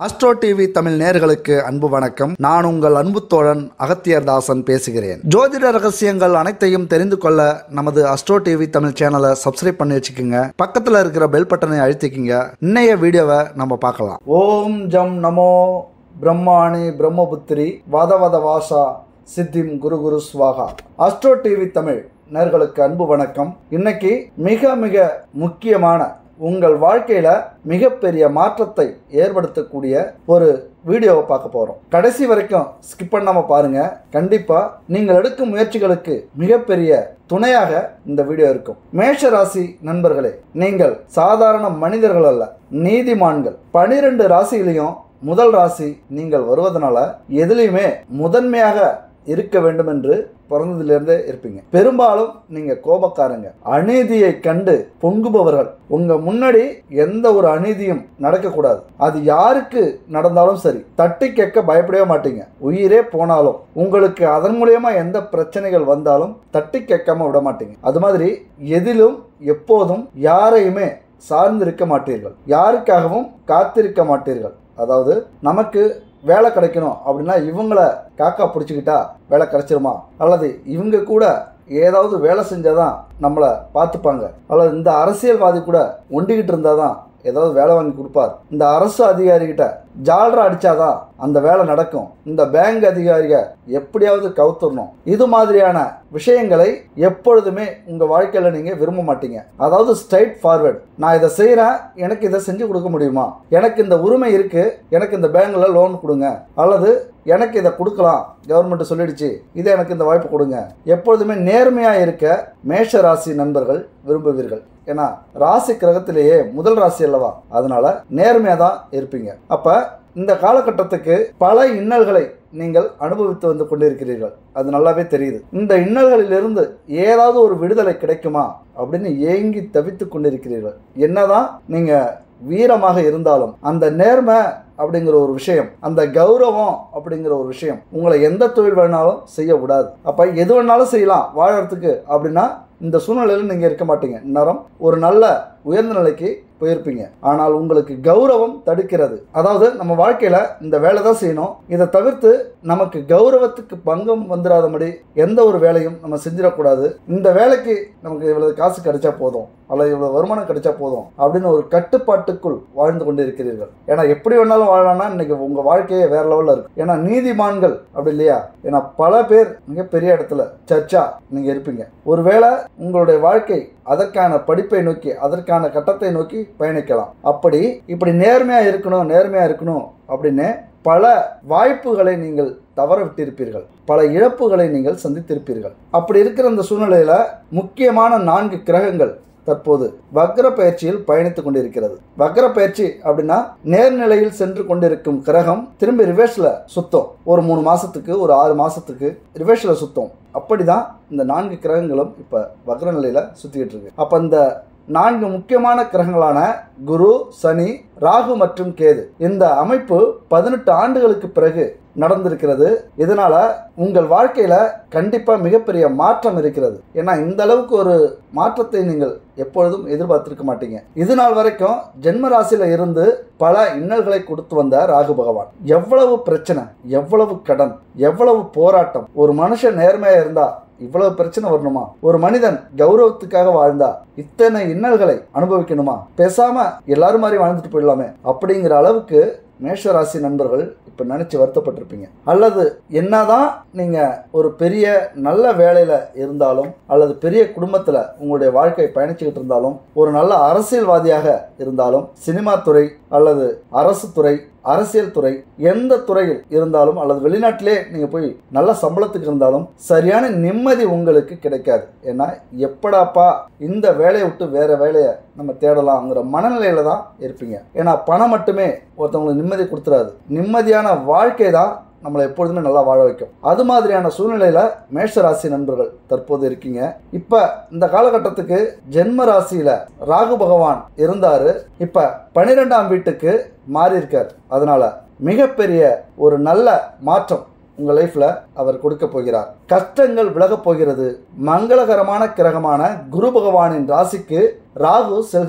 astro TV Tamil நேர்களுக்கு அன்பு வணக்கம் நான் உங்கள் அன்பு தோழன் அகத்தியர் தாசன் பேசுகிறேன் ஜோதிட ரகசியங்கள் அனைத்தையும் தெரிந்து கொள்ள நமது அஸ்ட்ரோ டிவி தமிழ் சேனலை சப்ஸ்கிரைப் பண்ணி வச்சுக்கோங்க பக்கத்தில் இருக்கிற பெல் பட்டனை அழுத்திக்கிங்க இன்னைய வீடியோவை நம்ம பார்க்கலாம் ஓம் ஜம் நமோ பிரம்மாணி பிரம்மபுத்திரி வதவத வாசா சித்திம் குரு குரு ஸ்வாகா அஸ்ட்ரோ டிவி தமிழ் நேர்களுக்கு அன்பு வணக்கம் இன்னைக்கு மிக மிக முக்கியமான உங்கள் வாழ்க்கையில மிகப்பெரிய மாற்றத்தை ஏற்படுத்தக்கூடிய ஒரு வீடியோவை பார்க்க போறோம் கடைசி வரைக்கும் ஸ்கிப் பண்ணாம பாருங்க கண்டிப்பா நீங்கள் எடுக்கும் முயற்சிகளுக்கு மிகப்பெரிய துணையாக இந்த வீடியோ இருக்கும் மேஷ ராசி நண்பர்களே நீங்கள் சாதாரண மனிதர்கள் அல்ல நீதிமான்கள் பனிரெண்டு ராசியிலையும் முதல் ராசி நீங்கள் வருவதனால எதுலையுமே முதன்மையாக இருக்க வேண்டும் என்று பிறந்ததிலிருந்தே இருப்பீங்க பெரும்பாலும் நீங்க கோபக்காரங்க அநீதியை கண்டு பொங்குபவர்கள் உங்க முன்னாடி எந்த ஒரு அநீதியும் நடக்கக்கூடாது அது யாருக்கு நடந்தாலும் சரி தட்டி கேட்க பயப்படவே மாட்டீங்க உயிரே போனாலும் உங்களுக்கு அதன் மூலியமா எந்த பிரச்சனைகள் வந்தாலும் தட்டி கேட்காம விட மாட்டீங்க அது மாதிரி எதிலும் எப்போதும் யாரையுமே சார்ந்து இருக்க மாட்டீர்கள் யாருக்காகவும் காத்திருக்க மாட்டீர்கள் அதாவது நமக்கு வேலை கிடைக்கணும் அப்படின்னா இவங்கள காக்கா பிடிச்சிக்கிட்டா வேலை கிடைச்சிருமா அல்லது இவங்க கூட ஏதாவது வேலை செஞ்சாதான் நம்மளை பார்த்துப்பாங்க அல்லது இந்த அரசியல்வாதி கூட ஒண்டிக்கிட்டு இருந்தாதான் ஏதாவது வேலை வாங்கி கொடுப்பார் இந்த அரசு அதிகாரிகிட்ட ஜால்ரா அடிச்சாதான் அந்த வேலை நடக்கும் இந்த பேங்க் அதிகாரிக எப்படியாவது கவுத்துடணும் இது மாதிரியான விஷயங்களை எப்பொழுதுமே உங்க வாழ்க்கையில நீங்க விரும்ப மாட்டீங்க அதாவது ஸ்ட்ரைட் ஃபார்வர்ட் நான் இதை செய்யறேன் எனக்கு இதை செஞ்சு கொடுக்க முடியுமா எனக்கு இந்த உரிமை இருக்கு எனக்கு இந்த பேங்க்ல லோன் கொடுங்க அல்லது எனக்கு இதை கொடுக்கலாம் கவர்மெண்ட் சொல்லிடுச்சு இதை எனக்கு இந்த வாய்ப்பு கொடுங்க எப்பொழுதுமே நேர்மையா இருக்க மேஷ ராசி நண்பர்கள் விரும்புவீர்கள் ஏன்னா ராசி கிரகத்திலேயே முதல் ராசி அல்லவா அதனால நேர்மையா தான் இருப்பீங்க அப்ப இந்த காலகட்டத்துக்கு பல இன்னல்களை நீங்கள் அனுபவித்து வந்து கொண்டிருக்கிறீர்கள் அது நல்லாவே தெரியுது இந்த இன்னல்களிலிருந்து ஏதாவது ஒரு விடுதலை கிடைக்குமா அப்படின்னு ஏங்கி தவித்து கொண்டிருக்கிறீர்கள் என்னதான் நீங்க வீரமாக இருந்தாலும் அந்த நேர்மை அப்படிங்கிற ஒரு விஷயம் அந்த கௌரவம் அப்படிங்கிற ஒரு விஷயம் உங்களை எந்த தொழில் வேணாலும் செய்ய விடாது அப்ப எது வேணாலும் செய்யலாம் வாழறதுக்கு அப்படின்னா இந்த சூழ்நிலையில் நீங்க இருக்க மாட்டீங்க நேரம் ஒரு நல்ல உயர்ந்த நிலைக்கு போயிருப்பீங்க ஆனால் உங்களுக்கு கௌரவம் தடுக்கிறது அதாவது நம்ம வாழ்க்கையில இந்த வேலை தான் செய்யணும் இதை தவிர்த்து நமக்கு கௌரவத்துக்கு பங்கம் வந்துடாதபடி எந்த ஒரு வேலையும் நம்ம செஞ்சிடக்கூடாது இந்த வேலைக்கு நமக்கு இவ்வளவு காசு கிடைச்சா போதும் அல்லது இவ்வளவு வருமானம் கிடைச்சா போதும் அப்படின்னு ஒரு கட்டுப்பாட்டுக்குள் வாழ்ந்து கொண்டு இருக்கிறீர்கள் ஏன்னா எப்படி வேணாலும் வாழலாம்னா இன்னைக்கு உங்க வாழ்க்கையே வேற லெவல்ல இருக்கு ஏன்னா நீதிமான்கள் அப்படி இல்லையா ஏன்னா பல பேர் மிகப்பெரிய இடத்துல சர்ச்சா நீங்க இருப்பீங்க ஒருவேளை உங்களுடைய வாழ்க்கை அதற்கான படிப்பை நோக்கி அதற்கான கட்டத்தை நோக்கி பயணிக்கலாம் அப்படி இப்படி நேர்மையா இருக்கணும் நேர்மையா இருக்கணும் அப்படின்னு பல வாய்ப்புகளை நீங்கள் தவற விட்டிருப்பீர்கள் பல இழப்புகளை நீங்கள் சந்தித்திருப்பீர்கள் அப்படி இருக்கிற இந்த சூழ்நிலையில முக்கியமான நான்கு கிரகங்கள் தற்போது வக்ர பயிற்சியில் பயணித்துக் கொண்டிருக்கிறது வக்ர பயிற்சி அப்படின்னா நேர்நிலையில் சென்று கொண்டிருக்கும் கிரகம் திரும்பி ரிவர்ஸ்ல சுத்தம் ஒரு மூணு மாசத்துக்கு ஒரு ஆறு மாசத்துக்கு ரிவர்ஸ்ல சுத்தம் அப்படிதான் இந்த நான்கு கிரகங்களும் இப்ப வக்ர நிலையில சுத்திக்கிட்டு இருக்கு அப்ப இந்த நான்கு முக்கியமான கிரகங்களான குரு சனி ராகு மற்றும் கேது இந்த அமைப்பு பதினெட்டு ஆண்டுகளுக்கு பிறகு நடந்திருக்கிறது இதனால உங்கள் வாழ்க்கையில கண்டிப்பா மிகப்பெரிய மாற்றம் இருக்கிறது ஏன்னா இந்த அளவுக்கு ஒரு மாற்றத்தை நீங்கள் எப்பொழுதும் எதிர்பார்த்திருக்க மாட்டீங்க இது நாள் வரைக்கும் ஜென்ம ராசியில இருந்து பல இன்னல்களை கொடுத்து வந்த ராகு பகவான் எவ்வளவு பிரச்சனை எவ்வளவு கடன் எவ்வளவு போராட்டம் ஒரு மனுஷன் நேர்மையா இருந்தா இவ்வளவு பிரச்சனை வரணுமா ஒரு மனிதன் கௌரவத்துக்காக வாழ்ந்தா இத்தனை இன்னல்களை அனுபவிக்கணுமா பேசாம எல்லாரும் மாதிரி வாழ்ந்துட்டு போயிடலாமே அப்படிங்கிற அளவுக்கு மேஷராசி நண்பர்கள் இப்ப நினைச்சு வருத்தப்பட்டிருப்பீங்க அல்லது என்னதான் நீங்க ஒரு பெரிய நல்ல வேலையில இருந்தாலும் அல்லது பெரிய குடும்பத்துல உங்களுடைய வாழ்க்கை பயணிச்சுக்கிட்டு இருந்தாலும் ஒரு நல்ல அரசியல்வாதியாக இருந்தாலும் சினிமா துறை அல்லது அரசு துறை அரசியல் துறை எந்த துறையில் இருந்தாலும் அல்லது வெளிநாட்டிலே நீங்க போய் நல்ல சம்பளத்துக்கு இருந்தாலும் சரியான நிம்மதி உங்களுக்கு கிடைக்காது ஏன்னா எப்படாப்பா இந்த வேலையை விட்டு வேற வேலையை நம்ம தேடலாம்ங்கிற மனநிலையில தான் இருப்பீங்க ஏன்னா பணம் மட்டுமே ஒருத்தவங்களுக்கு நிம்மதி கொடுத்துறாது நிம்மதியான வாழ்க்கை தான் நம்மளை எப்பொழுதுமே நல்லா வாழ வைக்கும் அது மாதிரியான சூழ்நிலையில மேஷ ராசி நண்பர்கள் தற்போது இருக்கீங்க இப்ப இந்த காலகட்டத்துக்கு ஜென்ம ராசியில ராகு பகவான் இருந்தாரு இப்ப பனிரெண்டாம் வீட்டுக்கு மாறி இருக்கார் அதனால மிகப்பெரிய ஒரு நல்ல மாற்றம் உங்க லைஃப்ல அவர் கொடுக்க போகிறார் கஷ்டங்கள் விலகப் போகிறது மங்களகரமான கிரகமான குரு பகவானின் ராசிக்கு ராகு செல்கிறார்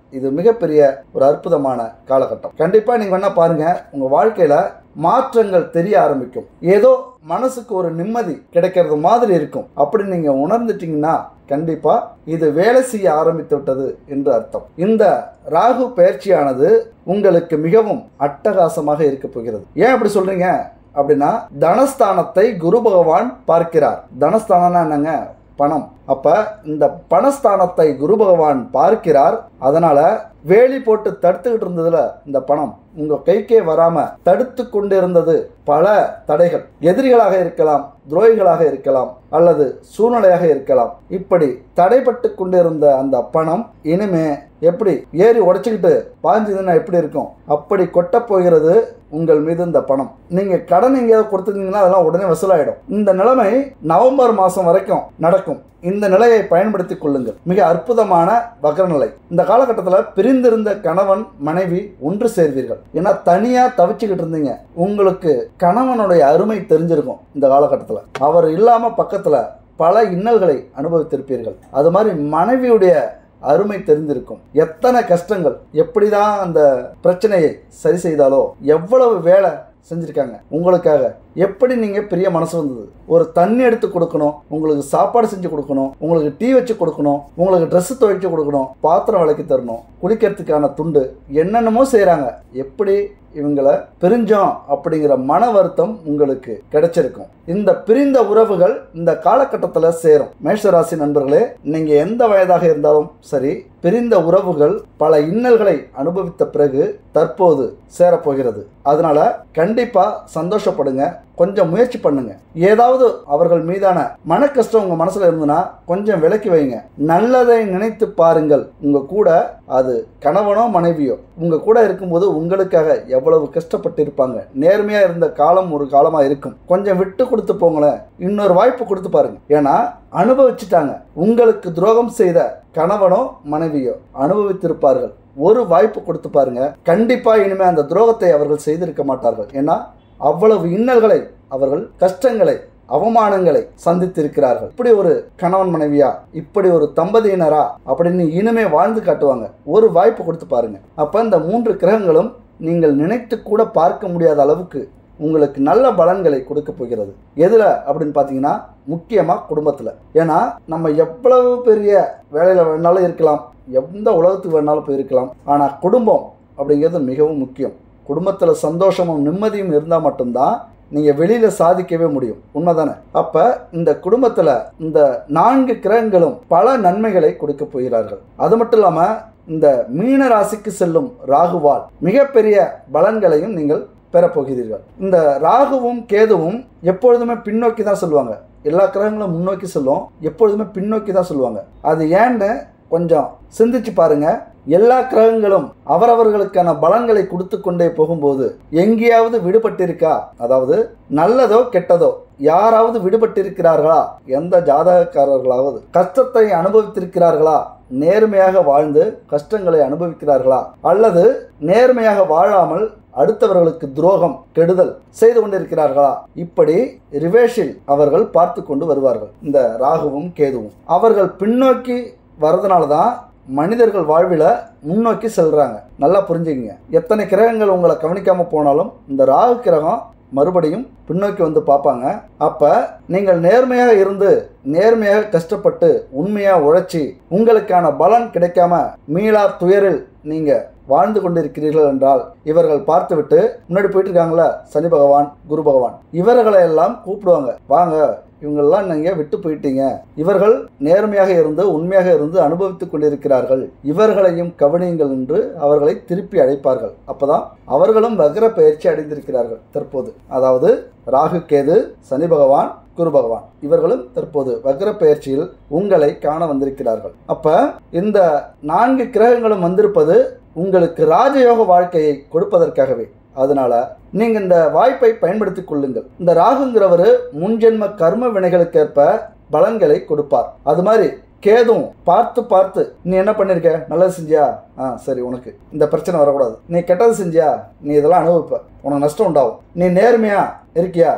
இது மிகப்பெரிய ஒரு அற்புதமான காலகட்டம் கண்டிப்பா நீங்க வேணா பாருங்க உங்க வாழ்க்கையில மாற்றங்கள் தெரிய ஆரம்பிக்கும் ஏதோ மனசுக்கு ஒரு நிம்மதி கிடைக்கிறது மாதிரி இருக்கும் அப்படி நீங்க உணர்ந்துட்டீங்கன்னா கண்டிப்பா இது வேலை செய்ய ஆரம்பித்து விட்டது என்று அர்த்தம் இந்த ராகு பயிற்சியானது உங்களுக்கு மிகவும் அட்டகாசமாக இருக்க போகிறது ஏன் அப்படி சொல்றீங்க அப்படின்னா தனஸ்தானத்தை குரு பகவான் பார்க்கிறார் தனஸ்தானம்னா என்னங்க பணம் அப்ப இந்த பணஸ்தானத்தை குரு பகவான் பார்க்கிறார் அதனால வேலி போட்டு தடுத்துக்கிட்டு இருந்ததுல இந்த பணம் உங்க கைக்கே வராம தடுத்து கொண்டிருந்தது பல தடைகள் எதிரிகளாக இருக்கலாம் துரோகிகளாக இருக்கலாம் அல்லது சூழ்நிலையாக இருக்கலாம் இப்படி தடைப்பட்டு கொண்டிருந்த அந்த பணம் இனிமே எப்படி ஏறி உடைச்சுக்கிட்டு பாஞ்சதுன்னா எப்படி இருக்கும் அப்படி கொட்ட போகிறது உங்கள் மீது இந்த பணம் நீங்க கடன் எங்கேயாவது கொடுத்துருந்தீங்கன்னா அதெல்லாம் உடனே வசூலாயிடும் இந்த நிலைமை நவம்பர் மாசம் வரைக்கும் நடக்கும் இந்த நிலையை பயன்படுத்தி கொள்ளுங்கள் மிக அற்புதமான வக்ரநிலை இந்த காலகட்டத்தில் பிரிந்திருந்த கணவன் மனைவி ஒன்று சேர்வீர்கள் ஏன்னா தனியா தவிச்சுக்கிட்டு இருந்தீங்க உங்களுக்கு கணவனுடைய அருமை தெரிஞ்சிருக்கும் இந்த காலகட்டத்தில் அவர் இல்லாம பக்கத்துல பல இன்னல்களை அனுபவித்திருப்பீர்கள் அது மாதிரி மனைவியுடைய அருமை தெரிந்திருக்கும் எத்தனை கஷ்டங்கள் எப்படிதான் அந்த பிரச்சனையை சரி செய்தாலோ எவ்வளவு வேலை செஞ்சிருக்காங்க உங்களுக்காக எப்படி நீங்க பெரிய மனசு வந்தது ஒரு தண்ணி எடுத்து கொடுக்கணும் உங்களுக்கு சாப்பாடு செஞ்சு கொடுக்கணும் உங்களுக்கு டீ வச்சு கொடுக்கணும் உங்களுக்கு Dress துவைச்சு கொடுக்கணும் பாத்திரம் விளக்கி தரணும் குடிக்கிறதுக்கான துண்டு என்னென்னமோ செய்றாங்க எப்படி இவங்களை பிரிஞ்சோம் அப்படிங்கிற மன வருத்தம் உங்களுக்கு கிடைச்சிருக்கும் இந்த பிரிந்த உறவுகள் இந்த காலகட்டத்தில் சேரும் மேஷராசி நண்பர்களே நீங்க எந்த வயதாக இருந்தாலும் சரி பிரிந்த உறவுகள் பல இன்னல்களை அனுபவித்த பிறகு தற்போது சேரப்போகிறது அதனால கண்டிப்பா சந்தோஷப்படுங்க கொஞ்சம் முயற்சி பண்ணுங்க ஏதாவது அவர்கள் மீதான மன கஷ்டம் உங்க மனசுல இருந்ததுன்னா கொஞ்சம் விலக்கி வைங்க நல்லதை நினைத்து பாருங்கள் உங்க கூட அது கணவனோ மனைவியோ உங்க கூட இருக்கும்போது உங்களுக்காக எவ்வளவு கஷ்டப்பட்டு இருப்பாங்க நேர்மையா இருந்த காலம் ஒரு காலமா இருக்கும் கொஞ்சம் விட்டு கொடுத்து போங்களேன் இன்னொரு வாய்ப்பு கொடுத்து பாருங்க ஏன்னா அனுபவிச்சுட்டாங்க உங்களுக்கு துரோகம் செய்த கணவனோ மனைவியோ அனுபவித்திருப்பார்கள் ஒரு வாய்ப்பு கொடுத்து பாருங்க கண்டிப்பா இனிமே அந்த துரோகத்தை அவர்கள் செய்திருக்க மாட்டார்கள் ஏன்னா அவ்வளவு இன்னல்களை அவர்கள் கஷ்டங்களை அவமானங்களை சந்தித்திருக்கிறார்கள் இப்படி ஒரு கணவன் மனைவியா இப்படி ஒரு தம்பதியினரா அப்படின்னு இனிமே வாழ்ந்து காட்டுவாங்க ஒரு வாய்ப்பு கொடுத்து பாருங்க அப்ப இந்த மூன்று கிரகங்களும் நீங்கள் நினைத்து கூட பார்க்க முடியாத அளவுக்கு உங்களுக்கு நல்ல பலன்களை கொடுக்க போகிறது எதுல அப்படின்னு பார்த்தீங்கன்னா முக்கியமா குடும்பத்துல ஏன்னா நம்ம எவ்வளவு பெரிய வேலையில வேணாலும் இருக்கலாம் எந்த உலகத்துக்கு வேணாலும் போயிருக்கலாம் ஆனா குடும்பம் அப்படிங்கிறது மிகவும் முக்கியம் குடும்பத்துல சந்தோஷமும் நிம்மதியும் இருந்தால் மட்டும்தான் நீங்க வெளியில சாதிக்கவே முடியும் உண்மைதானே அப்ப இந்த குடும்பத்துல இந்த நான்கு கிரகங்களும் பல நன்மைகளை கொடுக்க போகிறார்கள் அது மட்டும் இல்லாம இந்த மீன ராசிக்கு செல்லும் ராகுவால் மிகப்பெரிய பலன்களையும் நீங்கள் பெறப்போகிறீர்கள் இந்த ராகுவும் கேதுவும் எப்பொழுதுமே பின்னோக்கி தான் சொல்லுவாங்க எல்லா கிரகங்களும் முன்னோக்கி சொல்லும் எப்பொழுதுமே பின்னோக்கி தான் சொல்லுவாங்க அது ஏன்னு கொஞ்சம் சிந்திச்சு பாருங்க எல்லா கிரகங்களும் அவரவர்களுக்கான பலன்களை கொடுத்து கொண்டே போகும்போது எங்கேயாவது விடுபட்டிருக்கா அதாவது நல்லதோ கெட்டதோ யாராவது விடுபட்டிருக்கிறார்களா எந்த ஜாதகக்காரர்களாவது கஷ்டத்தை அனுபவித்திருக்கிறார்களா நேர்மையாக வாழ்ந்து கஷ்டங்களை அனுபவிக்கிறார்களா அல்லது நேர்மையாக வாழாமல் அடுத்தவர்களுக்கு துரோகம் கெடுதல் செய்து கொண்டிருக்கிறார்களா இப்படி ரிவேஷில் அவர்கள் பார்த்து கொண்டு வருவார்கள் இந்த ராகுவும் கேதுவும் அவர்கள் பின்னோக்கி வரதுனால தான் மனிதர்கள் வாழ்வில முன்னோக்கி செல்றாங்க நல்லா புரிஞ்சுக்கங்க எத்தனை கிரகங்கள் உங்களை கவனிக்காம போனாலும் இந்த ராகு கிரகம் மறுபடியும் பின்னோக்கி வந்து பார்ப்பாங்க அப்ப நீங்கள் நேர்மையாக இருந்து நேர்மையாக கஷ்டப்பட்டு உண்மையா உழைச்சி உங்களுக்கான பலன் கிடைக்காம மீளா துயரில் நீங்க வாழ்ந்து கொண்டிருக்கிறீர்கள் என்றால் இவர்கள் பார்த்துவிட்டு முன்னாடி போயிட்டு இருக்காங்களா சனி பகவான் குரு பகவான் இவர்களை எல்லாம் கூப்பிடுவாங்க வாங்க இவங்கெல்லாம் நீங்க விட்டு போயிட்டீங்க இவர்கள் நேர்மையாக இருந்து உண்மையாக இருந்து அனுபவித்துக் கொண்டிருக்கிறார்கள் இவர்களையும் கவனியுங்கள் என்று அவர்களை திருப்பி அழைப்பார்கள் அப்பதான் அவர்களும் வக்ர பயிற்சி அடைந்திருக்கிறார்கள் தற்போது அதாவது ராகு கேது சனி பகவான் குரு பகவான் இவர்களும் தற்போது வக்ர பயிற்சியில் உங்களை காண வந்திருக்கிறார்கள் அப்ப இந்த நான்கு கிரகங்களும் வந்திருப்பது உங்களுக்கு ராஜயோக வாழ்க்கையை கொடுப்பதற்காகவே அதனால நீங்க இந்த வாய்ப்பை பயன்படுத்திக் கொள்ளுங்கள் இந்த ராகுங்கிறவரு முன்ஜென்ம கர்ம வினைகளுக்கேற்ப பலன்களை கொடுப்பார் அது மாதிரி கேதும் பார்த்து பார்த்து நீ என்ன பண்ணிருக்க நல்லது செஞ்சியா ஆ சரி உனக்கு இந்த பிரச்சனை வரக்கூடாது நீ கெட்டது செஞ்சியா நீ இதெல்லாம் அனுபவிப்ப உனக்கு நஷ்டம் உண்டாகும் நீ நேர்மையா இருக்கியா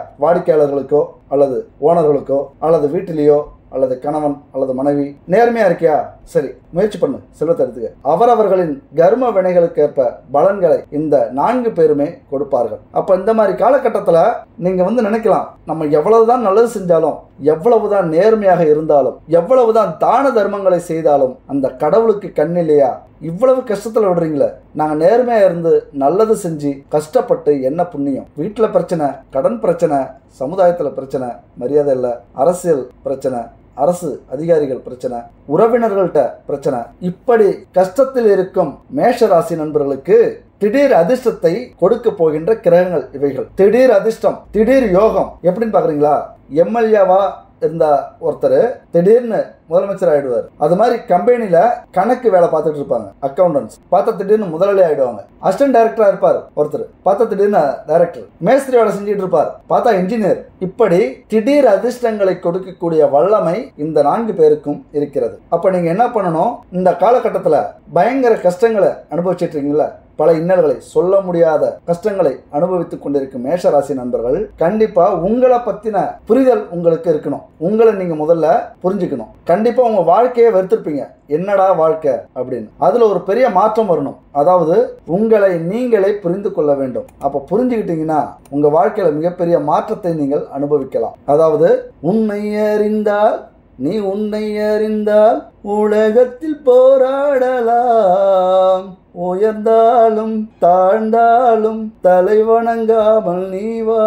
வாடிக்கையாளர்களுக்கோ அல்லது ஓனர்களுக்கோ அல்லது வீட்டிலேயோ அல்லது கணவன் அல்லது மனைவி நேர்மையா இருக்கியா சரி முயற்சி பண்ணு செல்வத்தை எடுத்துக்க அவரவர்களின் கர்ம வினைகளுக்கு ஏற்ப பலன்களை இந்த நான்கு பேருமே கொடுப்பார்கள் அப்ப இந்த மாதிரி காலகட்டத்துல நீங்க வந்து நினைக்கலாம் நம்ம எவ்வளவுதான் நல்லது செஞ்சாலும் எவ்வளவுதான் நேர்மையாக இருந்தாலும் எவ்வளவுதான் தான தர்மங்களை செய்தாலும் அந்த கடவுளுக்கு கண்ணில்லையா இவ்வளவு கஷ்டத்துல விடுறீங்களே நாங்க நேர்மையா இருந்து நல்லது செஞ்சு கஷ்டப்பட்டு என்ன புண்ணியம் வீட்டுல பிரச்சனை கடன் பிரச்சனை சமுதாயத்துல பிரச்சனை மரியாதை இல்லை அரசியல் பிரச்சனை அரசு அதிகாரிகள் பிரச்சனை உறவினர்கள்ட்ட பிரச்சனை இப்படி கஷ்டத்தில் இருக்கும் மேஷராசி நண்பர்களுக்கு திடீர் அதிர்ஷ்டத்தை கொடுக்க போகின்ற கிரகங்கள் இவைகள் திடீர் அதிர்ஷ்டம் திடீர் யோகம் எப்படின்னு பாக்குறீங்களா எம்எல்ஏவா இருந்த ஒருத்தர் திடீர்னு முதலமைச்சர் ஆயிடுவார் அது மாதிரி கம்பெனில கணக்கு வேலை பார்த்துட்டு இருப்பாங்க அக்கௌண்டன்ஸ் பார்த்தா திடீர்னு முதலாளி ஆயிடுவாங்க அசிஸ்டன்ட் டைரக்டரா இருப்பார் ஒருத்தர் பார்த்தா திடீர்னு டைரக்டர் மேஸ்திரி வேலை செஞ்சுட்டு இருப்பார் பார்த்தா இன்ஜினியர் இப்படி திடீர் அதிர்ஷ்டங்களை கொடுக்கக்கூடிய வல்லமை இந்த நான்கு பேருக்கும் இருக்கிறது அப்ப நீங்க என்ன பண்ணணும் இந்த காலகட்டத்துல பயங்கர கஷ்டங்களை அனுபவிச்சிட்டு இருக்கீங்களா பல இன்னல்களை சொல்ல முடியாத கஷ்டங்களை அனுபவித்துக் கொண்டிருக்கும் மேஷராசி நண்பர்கள் கண்டிப்பா உங்களை பத்தின புரிதல் உங்களுக்கு இருக்கணும் உங்களை நீங்க முதல்ல புரிஞ்சுக்கணும் கண்டிப்பா உங்க வாழ்க்கையை வெறுத்திருப்பீங்க என்னடா வாழ்க்கை அப்படின்னு அதுல ஒரு பெரிய மாற்றம் வரணும் அதாவது உங்களை நீங்களே புரிந்து கொள்ள வேண்டும் அப்ப புரிஞ்சுக்கிட்டீங்கன்னா உங்க வாழ்க்கையில மிகப்பெரிய மாற்றத்தை நீங்கள் அனுபவிக்கலாம் அதாவது உன்னை அறிந்தால் நீ உன்னை அறிந்தால் உலகத்தில் போராடலாம் உயர்ந்தாலும் தாழ்ந்தாலும் தலை வணங்காமல் நீ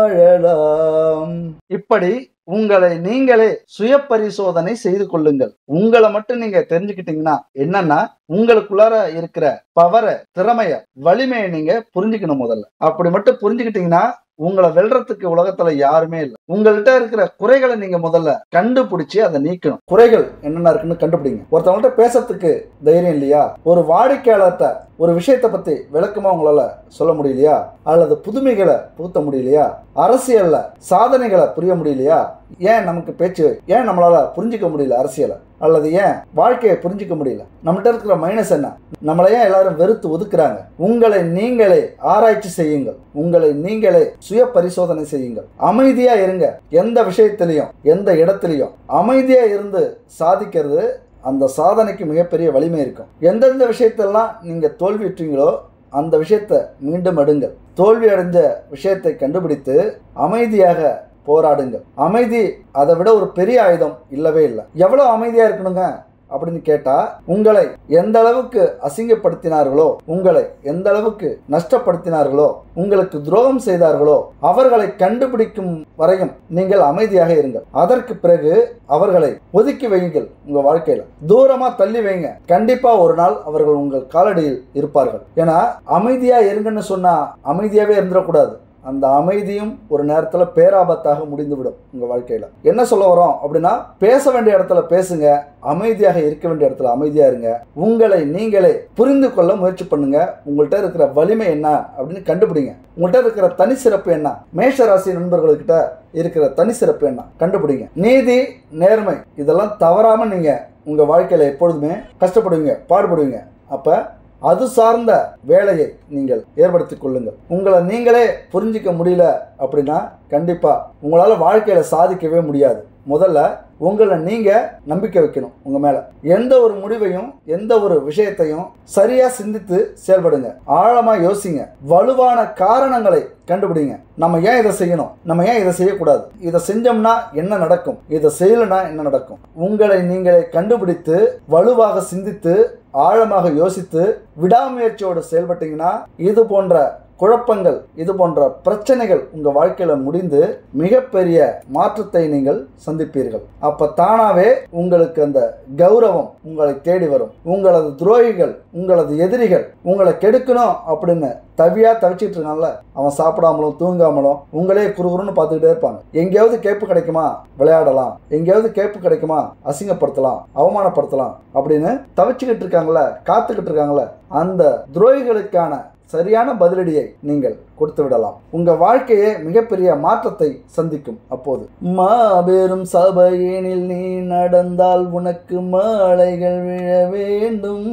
வாழலாம் இப்படி உங்களை நீங்களே சுய பரிசோதனை செய்து கொள்ளுங்கள் உங்களை மட்டும் நீங்க தெரிஞ்சுக்கிட்டீங்கன்னா என்னன்னா உங்களுக்குள்ளார இருக்கிற பவரை திறமைய வலிமையை நீங்க புரிஞ்சுக்கணும் முதல்ல அப்படி மட்டும் புரிஞ்சுக்கிட்டீங்கன்னா உங்களை வெல்றதுக்கு உலகத்துல யாருமே இல்லை உங்கள்கிட்ட இருக்கிற குறைகளை நீங்க முதல்ல கண்டுபிடிச்சு அதை நீக்கணும் குறைகள் என்னென்ன இருக்குன்னு கண்டுபிடிங்க ஒருத்தவங்கள்ட்ட பேசுறதுக்கு தைரியம் இல்லையா ஒரு வாடிக்கையாளர்கிட்ட ஒரு விஷயத்தை பத்தி விளக்கமா உங்களால சொல்ல முடியலையா அல்லது புதுமைகளை புகுத்த முடியலையா அரசியல்ல சாதனைகளை புரிய முடியலையா ஏன் நமக்கு பேச்சு ஏன் நம்மளால புரிஞ்சுக்க முடியல அரசியலை அல்லது ஏன் வாழ்க்கையை புரிஞ்சுக்க முடியல நம்மகிட்ட இருக்கிற மைனஸ் என்ன நம்மளை ஏன் எல்லாரும் வெறுத்து ஒதுக்குறாங்க உங்களை நீங்களே ஆராய்ச்சி செய்யுங்கள் உங்களை நீங்களே சுய பரிசோதனை செய்யுங்கள் அமைதியா இருங்க எந்த விஷயத்திலையும் எந்த இடத்துலையும் அமைதியா இருந்து சாதிக்கிறது அந்த சாதனைக்கு மிகப்பெரிய வலிமை இருக்கும் எந்தெந்த விஷயத்தெல்லாம் நீங்க தோல்வியுற்றீங்களோ அந்த விஷயத்தை மீண்டும் எடுங்கள் தோல்வி அடைஞ்ச விஷயத்தை கண்டுபிடித்து அமைதியாக போராடுங்கள் அமைதி அதை விட ஒரு பெரிய ஆயுதம் இல்லவே இல்லை எவ்வளவு அமைதியா இருக்கணுங்க அப்படின்னு கேட்டா உங்களை எந்த அளவுக்கு அசிங்கப்படுத்தினார்களோ உங்களை எந்த அளவுக்கு நஷ்டப்படுத்தினார்களோ உங்களுக்கு துரோகம் செய்தார்களோ அவர்களை கண்டுபிடிக்கும் வரையும் நீங்கள் அமைதியாக இருங்கள் அதற்கு பிறகு அவர்களை ஒதுக்கி வையுங்கள் உங்க வாழ்க்கையில தூரமா தள்ளி வைங்க கண்டிப்பா ஒரு நாள் அவர்கள் உங்கள் காலடியில் இருப்பார்கள் ஏன்னா அமைதியா இருங்கன்னு சொன்னா அமைதியாவே இருந்துடக்கூடாது அந்த அமைதியும் ஒரு நேரத்தில் பேராபத்தாக முடிந்துவிடும் உங்கள் வாழ்க்கையில் என்ன சொல்ல வரோம் அப்படின்னா பேச வேண்டிய இடத்துல பேசுங்க அமைதியாக இருக்க வேண்டிய இடத்துல அமைதியாக இருங்க உங்களை நீங்களே புரிந்து கொள்ள முயற்சி பண்ணுங்க உங்கள்கிட்ட இருக்கிற வலிமை என்ன அப்படின்னு கண்டுபிடிங்க உங்கள்கிட்ட இருக்கிற தனி சிறப்பு என்ன மேஷ ராசி நண்பர்கள்கிட்ட இருக்கிற தனி சிறப்பு என்ன கண்டுபிடிங்க நீதி நேர்மை இதெல்லாம் தவறாம நீங்க உங்க வாழ்க்கையில எப்பொழுதுமே கஷ்டப்படுவீங்க பாடுபடுவீங்க அப்ப அது சார்ந்த வேலையை நீங்கள் ஏற்படுத்திக் கொள்ளுங்கள் உங்களை நீங்களே புரிஞ்சிக்க முடியல அப்படின்னா கண்டிப்பா உங்களால வாழ்க்கையில சாதிக்கவே முடியாது முதல்ல உங்களை நீங்க நம்பிக்கை வைக்கணும் உங்க மேல எந்த ஒரு முடிவையும் எந்த ஒரு விஷயத்தையும் சரியா சிந்தித்து செயல்படுங்க ஆழமா யோசிங்க வலுவான காரணங்களை கண்டுபிடிங்க நம்ம ஏன் இதை செய்யணும் நம்ம ஏன் இதை செய்யக்கூடாது இதை செஞ்சோம்னா என்ன நடக்கும் இதை செய்யலைன்னா என்ன நடக்கும் உங்களை நீங்களே கண்டுபிடித்து வலுவாக சிந்தித்து ஆழமாக யோசித்து விடாமுயற்சியோடு செயல்பட்டீங்கன்னா இது போன்ற குழப்பங்கள் இது போன்ற பிரச்சனைகள் உங்க வாழ்க்கையில முடிந்து மிகப்பெரிய மாற்றத்தை நீங்கள் சந்திப்பீர்கள் அப்ப தானாவே உங்களுக்கு அந்த கௌரவம் உங்களை தேடி வரும் உங்களது துரோகிகள் உங்களது எதிரிகள் உங்களை கெடுக்கணும் அப்படின்னு தவியா தவிச்சிட்டு இருக்கான்ல அவன் சாப்பிடாமலும் தூங்காமலும் உங்களே குறுகுறுன்னு பார்த்துக்கிட்டே இருப்பாங்க எங்கேயாவது கேப்பு கிடைக்குமா விளையாடலாம் எங்கேயாவது கேப்பு கிடைக்குமா அசிங்கப்படுத்தலாம் அவமானப்படுத்தலாம் அப்படின்னு தவிச்சுக்கிட்டு இருக்காங்களே காத்துக்கிட்டு இருக்காங்களே அந்த துரோகிகளுக்கான சரியான பதிலடியை நீங்கள் கொடுத்து விடலாம் உங்க வாழ்க்கையே மிகப்பெரிய மாற்றத்தை சந்திக்கும் அப்போது மாபெரும் சபையினில் நீ நடந்தால் உனக்கு மாலைகள் விழ வேண்டும்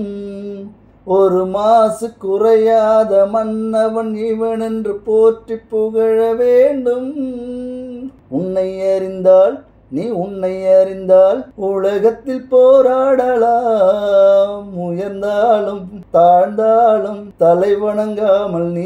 ஒரு மாசு குறையாத மன்னவன் இவன் என்று போற்றி புகழ வேண்டும் உன்னை அறிந்தால் நீ உன்னை அறிந்தால் உலகத்தில் போராடலாம் உயர்ந்தாலும் தாழ்ந்தாலும் தலை வணங்காமல் நீ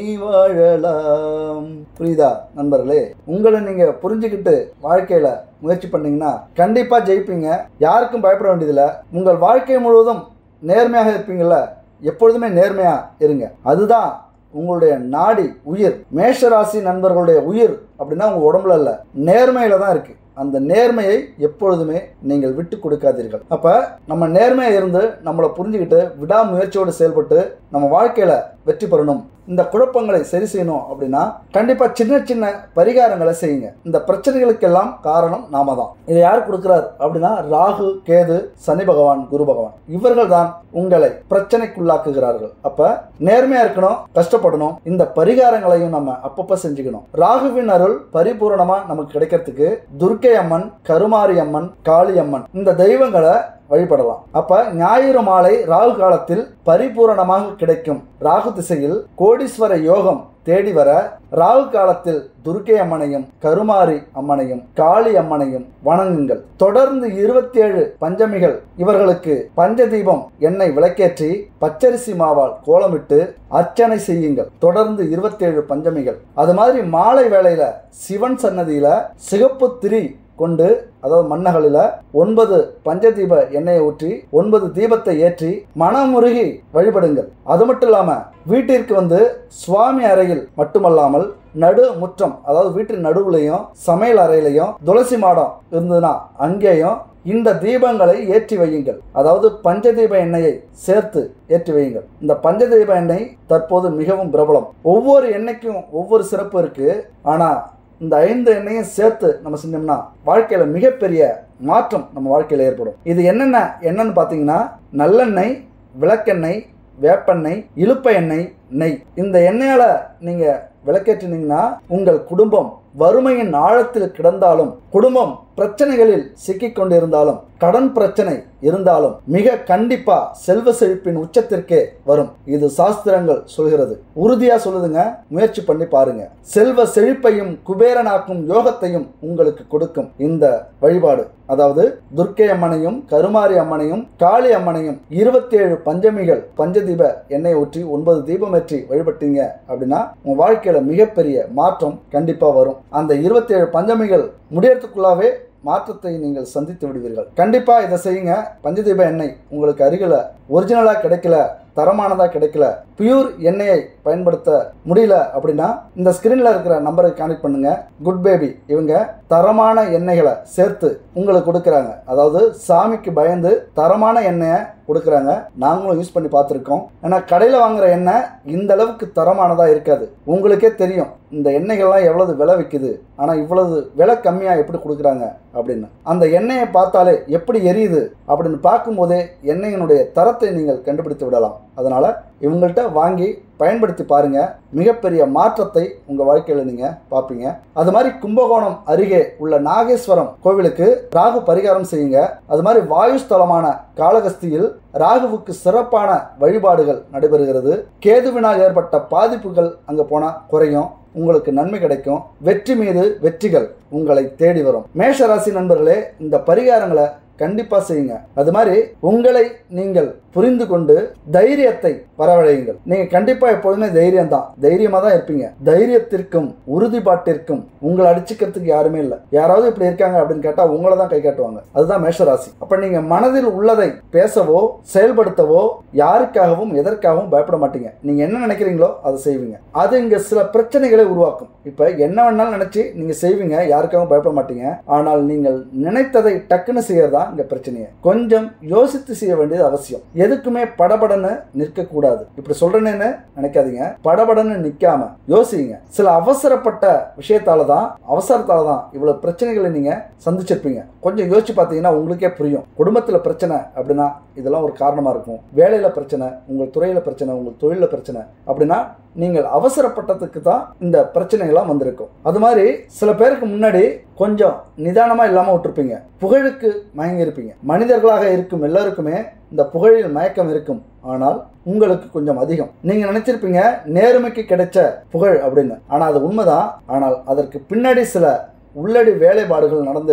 வாழலாம் புரியுதா நண்பர்களே உங்களை நீங்க புரிஞ்சுக்கிட்டு வாழ்க்கையில முயற்சி பண்ணீங்கன்னா கண்டிப்பா ஜெயிப்பீங்க யாருக்கும் பயப்பட வேண்டியதில்லை உங்கள் வாழ்க்கை முழுவதும் நேர்மையாக இருப்பீங்கள்ல எப்பொழுதுமே நேர்மையா இருங்க அதுதான் உங்களுடைய நாடி உயிர் மேஷராசி நண்பர்களுடைய உயிர் அப்படின்னா உங்க உடம்புல இல்ல நேர்மையில தான் இருக்கு அந்த நேர்மையை எப்பொழுதுமே நீங்கள் விட்டு கொடுக்காதீர்கள் அப்ப நம்ம நேர்மையா இருந்து நம்மளை புரிஞ்சுக்கிட்டு விடாமுயற்சியோடு செயல்பட்டு நம்ம வாழ்க்கையில வெற்றி பெறணும் இந்த குழப்பங்களை சரி செய்யணும் அப்படின்னா கண்டிப்பா சின்ன சின்ன பரிகாரங்களை செய்யுங்க இந்த பிரச்சனைகளுக்கெல்லாம் காரணம் நாம தான் இதை யார் கொடுக்கிறார் அப்படின்னா ராகு கேது சனி பகவான் குரு பகவான் இவர்கள் தான் உங்களை பிரச்சனைக்குள்ளாக்குகிறார்கள் அப்ப நேர்மையா இருக்கணும் கஷ்டப்படணும் இந்த பரிகாரங்களையும் நம்ம அப்பப்ப செஞ்சுக்கணும் ராகுவின் அருள் பரிபூரணமா நமக்கு கிடைக்கிறதுக்கு துர்க்கை அம்மன் கருமாரி அம்மன் காளி அம்மன் இந்த தெய்வங்களை வழிபடலாம் அப்ப ஞாயிறு மாலை ராகு காலத்தில் பரிபூரணமாக கிடைக்கும் ராகு திசையில் கோடீஸ்வர யோகம் தேடி வர ராகு காலத்தில் துர்க்கை அம்மனையும் கருமாரி அம்மனையும் காளி அம்மனையும் வணங்குங்கள் தொடர்ந்து இருபத்தி ஏழு பஞ்சமிகள் இவர்களுக்கு பஞ்ச தீபம் எண்ணெய் விளக்கேற்றி பச்சரிசி மாவால் கோலமிட்டு அர்ச்சனை செய்யுங்கள் தொடர்ந்து இருபத்தி ஏழு பஞ்சமிகள் அது மாதிரி மாலை வேளையில சிவன் சன்னதியில சிகப்பு திரி கொண்டு அதாவது மண்ணகலில் ஒன்பது பஞ்சதீப எண்ணெயை ஊற்றி ஒன்பது தீபத்தை ஏற்றி மனமுருகி வழிபடுங்கள் அது மட்டும் இல்லாம வீட்டிற்கு வந்து சுவாமி அறையில் மட்டுமல்லாமல் நடு முற்றம் அதாவது வீட்டின் நடுவுலையும் சமையல் அறையிலையும் துளசி மாடம் இருந்ததுன்னா அங்கேயும் இந்த தீபங்களை ஏற்றி வையுங்கள் அதாவது பஞ்சதீப எண்ணெயை சேர்த்து ஏற்றி வையுங்கள் இந்த பஞ்சதீப எண்ணெய் தற்போது மிகவும் பிரபலம் ஒவ்வொரு எண்ணெய்க்கும் ஒவ்வொரு சிறப்பு இருக்கு ஆனா இந்த ஐந்து எண்ணெயும் சேர்த்து நம்ம செஞ்சோம்னா வாழ்க்கையில மிகப்பெரிய மாற்றம் நம்ம வாழ்க்கையில ஏற்படும் இது என்னென்ன என்னன்னு பார்த்தீங்கன்னா நல்லெண்ணெய் விளக்கெண்ணெய் வேப்பெண்ணெய் இழுப்ப எண்ணெய் நெய் இந்த எண்ணெயால நீங்க விளக்கேற்றினீங்கன்னா உங்கள் குடும்பம் வறுமையின் ஆழத்தில் கிடந்தாலும் குடும்பம் பிரச்சனைகளில் சிக்கிக் கொண்டிருந்தாலும் கடன் பிரச்சனை இருந்தாலும் மிக கண்டிப்பா செல்வ செழிப்பின் உச்சத்திற்கே வரும் இது சாஸ்திரங்கள் சொல்கிறது உறுதியா சொல்லுதுங்க முயற்சி பண்ணி பாருங்க செல்வ செழிப்பையும் குபேரனாக்கும் யோகத்தையும் உங்களுக்கு கொடுக்கும் இந்த வழிபாடு அதாவது துர்க்கை அம்மனையும் கருமாரி அம்மனையும் காளி அம்மனையும் இருபத்தி ஏழு பஞ்சமிகள் பஞ்சதீப எண்ணெய் ஊற்றி ஒன்பது தீபம் ஏற்றி வழிபட்டீங்க அப்படின்னா உங்க வாழ்க்கையில மிகப்பெரிய மாற்றம் கண்டிப்பா வரும் அந்த இருபத்தி ஏழு பஞ்சமிகள் முடியறதுக்குள்ளாவே மாற்றத்தை நீங்கள் சந்தித்து விடுவீர்கள் கண்டிப்பா இதை செய்யுங்க பஞ்சதீப எண்ணெய் உங்களுக்கு அருகில ஒரிஜினலா கிடைக்கல தரமானதா கிடைக்கல பியூர் எண்ணெயை பயன்படுத்த முடியல அப்படின்னா இந்த ஸ்கிரீன்ல இருக்கிற நம்பருக்கு கான்டெக்ட் பண்ணுங்க குட் பேபி இவங்க தரமான எண்ணெய்களை சேர்த்து உங்களுக்கு கொடுக்குறாங்க அதாவது சாமிக்கு பயந்து தரமான எண்ணெயை கொடுக்குறாங்க நாங்களும் யூஸ் பண்ணி பார்த்துருக்கோம் ஏன்னா கடையில் வாங்குற எண்ணெய் இந்த அளவுக்கு தரமானதாக இருக்காது உங்களுக்கே தெரியும் இந்த எண்ணெய்கள்லாம் எவ்வளவு விலை விற்குது ஆனால் இவ்வளவு விலை கம்மியாக எப்படி கொடுக்குறாங்க அப்படின்னு அந்த எண்ணெயை பார்த்தாலே எப்படி எரியுது அப்படின்னு பார்க்கும்போதே எண்ணெயினுடைய தரத்தை நீங்கள் கண்டுபிடித்து விடலாம் அதனால இவங்கள்ட்ட வாங்கி பயன்படுத்தி பாருங்க மிகப்பெரிய மாற்றத்தை உங்க வாழ்க்கையில நீங்க பார்ப்பீங்க அது மாதிரி கும்பகோணம் அருகே உள்ள நாகேஸ்வரம் கோவிலுக்கு ராகு பரிகாரம் செய்யுங்க அது மாதிரி வாயு ஸ்தலமான காளகஸ்தியில் ராகுவுக்கு சிறப்பான வழிபாடுகள் நடைபெறுகிறது கேதுவினால் ஏற்பட்ட பாதிப்புகள் அங்க போனா குறையும் உங்களுக்கு நன்மை கிடைக்கும் வெற்றி மீது வெற்றிகள் உங்களை தேடி வரும் மேஷராசி நண்பர்களே இந்த பரிகாரங்களை கண்டிப்பா செய்யுங்க அது மாதிரி உங்களை நீங்கள் புரிந்து கொண்டு தைரியத்தை வரவழையுங்கள் நீங்க கண்டிப்பா எப்பொழுதுமே தைரியம் தான் தைரியமா தான் இருப்பீங்க தைரியத்திற்கும் உறுதிப்பாட்டிற்கும் உங்களை அடிச்சுக்கிறதுக்கு யாருமே இல்லை யாராவது இப்படி இருக்காங்க அப்படின்னு கேட்டா உங்களை தான் கை காட்டுவாங்க அதுதான் மேஷராசி அப்ப நீங்க மனதில் உள்ளதை பேசவோ செயல்படுத்தவோ யாருக்காகவும் எதற்காகவும் பயப்பட மாட்டீங்க நீங்க என்ன நினைக்கிறீங்களோ அதை செய்வீங்க அது இங்க சில பிரச்சனைகளை உருவாக்கும் இப்ப என்ன வேணாலும் நினைச்சு நீங்க செய்வீங்க யாருக்காகவும் பயப்பட மாட்டீங்க ஆனால் நீங்கள் நினைத்ததை டக்குன்னு செய்யறதா இங்க பிரச்சனையே கொஞ்சம் யோசித்து செய்ய வேண்டியது அவசியம் எதுக்குமே படபடன்னு நிற்க கூடாது இப்படி சொல்றேன்னு நினைக்காதீங்க படபடன்னு நிக்காம யோசிங்க சில அவசரப்பட்ட விஷயத்தால தான் அவசரத்தால தான் இவ்வளவு பிரச்சனைகளை நீங்க சந்திச்சிருப்பீங்க கொஞ்சம் யோசிச்சு பார்த்தீங்கன்னா உங்களுக்கே புரியும் குடும்பத்துல பிரச்சனை அப்படின்னா இதெல்லாம் ஒரு காரணமா இருக்கும் வேலையில பிரச்சனை உங்கள் துறையில பிரச்சனை உங்கள் தொழில பிரச்சனை அப்படின்னா நீங்கள் அவசரப்பட்டதுக்கு தான் இந்த பிரச்சனைகள்லாம் வந்திருக்கும் அது மாதிரி சில பேருக்கு முன்னாடி கொஞ்சம் நிதானமா இல்லாம விட்டுருப்பீங்க புகழுக்கு மயங்கி இருப்பீங்க மனிதர்களாக இருக்கும் எல்லாருக்குமே இந்த புகழில் மயக்கம் இருக்கும் ஆனால் உங்களுக்கு கொஞ்சம் அதிகம் நீங்க நினைச்சிருப்பீங்க நேர்மைக்கு கிடைச்ச புகழ் அப்படின்னு ஆனா அது உண்மைதான் ஆனால் அதற்கு பின்னாடி சில உள்ளடி வேலைப்பாடுகள் நடந்திருக்கும்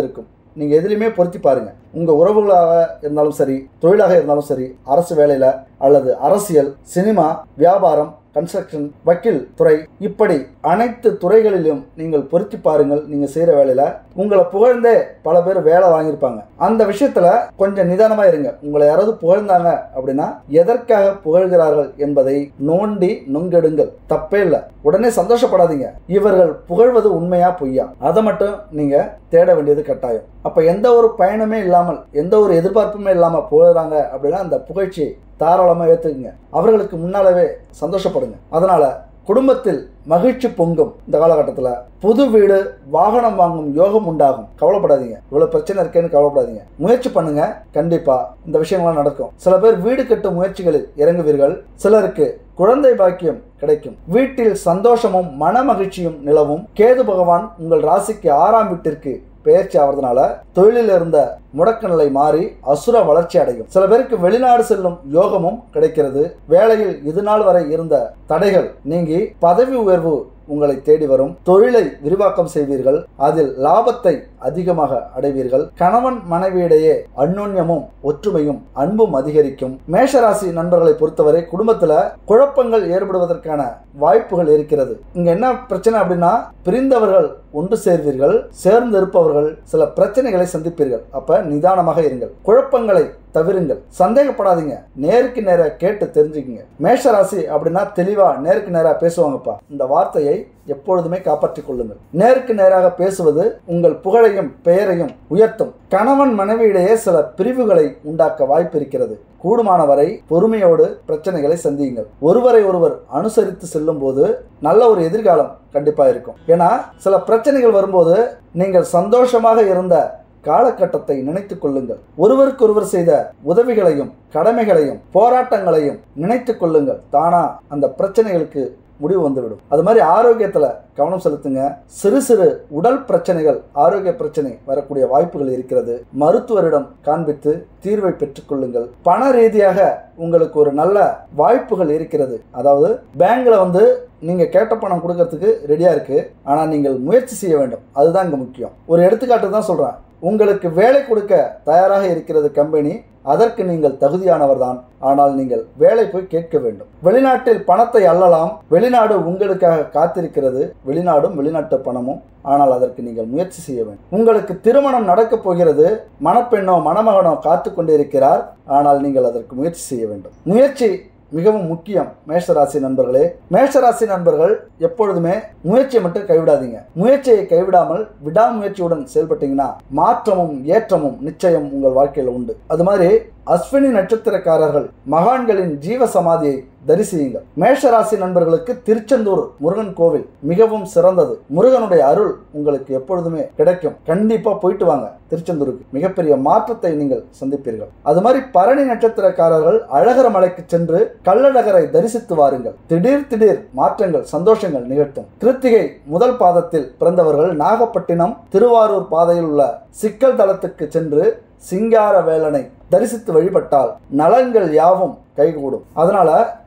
நீங்க எதுலையுமே பொருத்தி பாருங்க உங்க உறவுகளாக இருந்தாலும் சரி தொழிலாக இருந்தாலும் சரி அரசு வேலையில அல்லது அரசியல் சினிமா வியாபாரம் கன்ஸ்ட்ரக்ஷன் வக்கீல் துறை இப்படி அனைத்து துறைகளிலும் நீங்கள் பொருத்தி பாருங்கள் நீங்க செய்யற வேலையில உங்களை புகழ்ந்தே பல பேர் வேலை வாங்கியிருப்பாங்க அந்த விஷயத்துல கொஞ்சம் நிதானமா இருங்க உங்களை யாராவது புகழ்ந்தாங்க அப்படின்னா எதற்காக புகழ்கிறார்கள் என்பதை நோண்டி நுங்கெடுங்கள் தப்பே இல்லை உடனே சந்தோஷப்படாதீங்க இவர்கள் புகழ்வது உண்மையா பொய்யா அதை மட்டும் நீங்க தேட வேண்டியது கட்டாயம் அப்ப எந்த ஒரு பயனுமே இல்லாமல் எந்த ஒரு எதிர்பார்ப்புமே இல்லாம புகழ்றாங்க அப்படின்னா அந்த புகழ்ச்சியை தாராளமா ஏத்துக்குங்க அவர்களுக்கு முன்னாலவே சந்தோஷப்படுங்க அதனால குடும்பத்தில் மகிழ்ச்சி பொங்கும் இந்த காலகட்டத்தில் புது வீடு வாகனம் வாங்கும் யோகம் உண்டாகும் கவலைப்படாதீங்க இவ்வளவு பிரச்சனை இருக்கேன்னு கவலைப்படாதீங்க முயற்சி பண்ணுங்க கண்டிப்பா இந்த விஷயங்கள்லாம் நடக்கும் சில பேர் வீடு கட்டும் முயற்சிகளில் இறங்குவீர்கள் சிலருக்கு குழந்தை பாக்கியம் கிடைக்கும் வீட்டில் சந்தோஷமும் மன மகிழ்ச்சியும் நிலவும் கேது பகவான் உங்கள் ராசிக்கு ஆறாம் வீட்டிற்கு பெயர்ச்சி ஆவறதுனால தொழிலில் இருந்த முடக்க நிலை மாறி அசுர வளர்ச்சி அடையும் சில பேருக்கு வெளிநாடு செல்லும் யோகமும் கிடைக்கிறது வேலையில் இது நாள் வரை இருந்த தடைகள் நீங்கி பதவி உயர்வு உங்களை தேடி வரும் தொழிலை விரிவாக்கம் செய்வீர்கள் அதில் லாபத்தை அதிகமாக அடைவீர்கள் கணவன் மனைவியிடையே அந்யோன்யமும் ஒற்றுமையும் அன்பும் அதிகரிக்கும் மேஷராசி நண்பர்களை பொறுத்தவரை குடும்பத்துல குழப்பங்கள் ஏற்படுவதற்கான வாய்ப்புகள் இருக்கிறது இங்க என்ன பிரச்சனை அப்படின்னா பிரிந்தவர்கள் ஒன்று சேர்வீர்கள் சேர்ந்து இருப்பவர்கள் சில பிரச்சனைகளை சந்திப்பீர்கள் அப்ப நிதானமாக இருங்கள் குழப்பங்களை தவிருங்கள் சந்தேகப்படாதீங்க நேருக்கு நேர கேட்டு தெரிஞ்சுக்குங்க மேஷராசி அப்படின்னா தெளிவா நேருக்கு நேரா பேசுவாங்கப்பா இந்த வார்த்தையை எப்பொழுதுமே காப்பாற்றிக் கொள்ளுங்கள் நேருக்கு நேராக பேசுவது உங்கள் புகழையும் பெயரையும் உயர்த்தும் கணவன் மனைவியிடையே சில பிரிவுகளை உண்டாக்க வாய்ப்பு இருக்கிறது கூடுமான வரை பொறுமையோடு பிரச்சனைகளை சந்தியுங்கள் ஒருவரை ஒருவர் அனுசரித்து செல்லும் போது நல்ல ஒரு எதிர்காலம் கண்டிப்பா இருக்கும் ஏன்னா சில பிரச்சனைகள் வரும்போது நீங்கள் சந்தோஷமாக இருந்த காலகட்டத்தை நினைத்துக் கொள்ளுங்கள் ஒருவருக்கொருவர் செய்த உதவிகளையும் கடமைகளையும் போராட்டங்களையும் நினைத்துக் கொள்ளுங்கள் தானா அந்த பிரச்சனைகளுக்கு முடிவு வந்துவிடும் அது மாதிரி ஆரோக்கியத்துல கவனம் செலுத்துங்க சிறு சிறு உடல் பிரச்சனைகள் ஆரோக்கிய பிரச்சனை வரக்கூடிய வாய்ப்புகள் இருக்கிறது மருத்துவரிடம் காண்பித்து தீர்வை பெற்றுக்கொள்ளுங்கள் பண ரீதியாக உங்களுக்கு ஒரு நல்ல வாய்ப்புகள் இருக்கிறது அதாவது பேங்க்ல வந்து நீங்க கேட்ட பணம் கொடுக்கறதுக்கு ரெடியா இருக்கு ஆனா நீங்கள் முயற்சி செய்ய வேண்டும் அதுதான் இங்க முக்கியம் ஒரு எடுத்துக்காட்டு தான் சொல்றேன் உங்களுக்கு வேலை கொடுக்க தயாராக இருக்கிறது கம்பெனி அதற்கு நீங்கள் தகுதியானவர் தான் ஆனால் நீங்கள் வேலை போய் கேட்க வேண்டும் வெளிநாட்டில் பணத்தை அள்ளலாம் வெளிநாடு உங்களுக்காக காத்திருக்கிறது வெளிநாடும் வெளிநாட்டு பணமும் ஆனால் அதற்கு நீங்கள் முயற்சி செய்ய வேண்டும் உங்களுக்கு திருமணம் நடக்கப் போகிறது மணப்பெண்ணோ மணமகனோ காத்து கொண்டிருக்கிறார் ஆனால் நீங்கள் அதற்கு முயற்சி செய்ய வேண்டும் முயற்சி மிகவும் முக்கியம் மேஷராசி நண்பர்களே மேஷராசி நண்பர்கள் எப்பொழுதுமே முயற்சியை மட்டும் கைவிடாதீங்க முயற்சியை கைவிடாமல் விடாமுயற்சியுடன் செயல்பட்டீங்கன்னா மாற்றமும் ஏற்றமும் நிச்சயம் உங்கள் வாழ்க்கையில் உண்டு அது மாதிரி அஸ்வினி நட்சத்திரக்காரர்கள் மகான்களின் ஜீவ சமாதியை தரிசியுங்கள் மேஷராசி நண்பர்களுக்கு திருச்செந்தூர் முருகன் கோவில் மிகவும் சிறந்தது முருகனுடைய அருள் உங்களுக்கு எப்பொழுதுமே கிடைக்கும் கண்டிப்பா போயிட்டு வாங்க திருச்செந்தூருக்கு மிகப்பெரிய மாற்றத்தை நீங்கள் சந்திப்பீர்கள் அது மாதிரி பரணி நட்சத்திரக்காரர்கள் அழகர மலைக்கு சென்று கள்ளழகரை தரிசித்து வாருங்கள் திடீர் திடீர் மாற்றங்கள் சந்தோஷங்கள் நிகழ்த்தும் கிருத்திகை முதல் பாதத்தில் பிறந்தவர்கள் நாகப்பட்டினம் திருவாரூர் பாதையில் உள்ள சிக்கல் தளத்துக்கு சென்று சிங்கார வேலனை தரிசித்து வழிபட்டால் நலன்கள் யாவும் கைகூடும் அதனால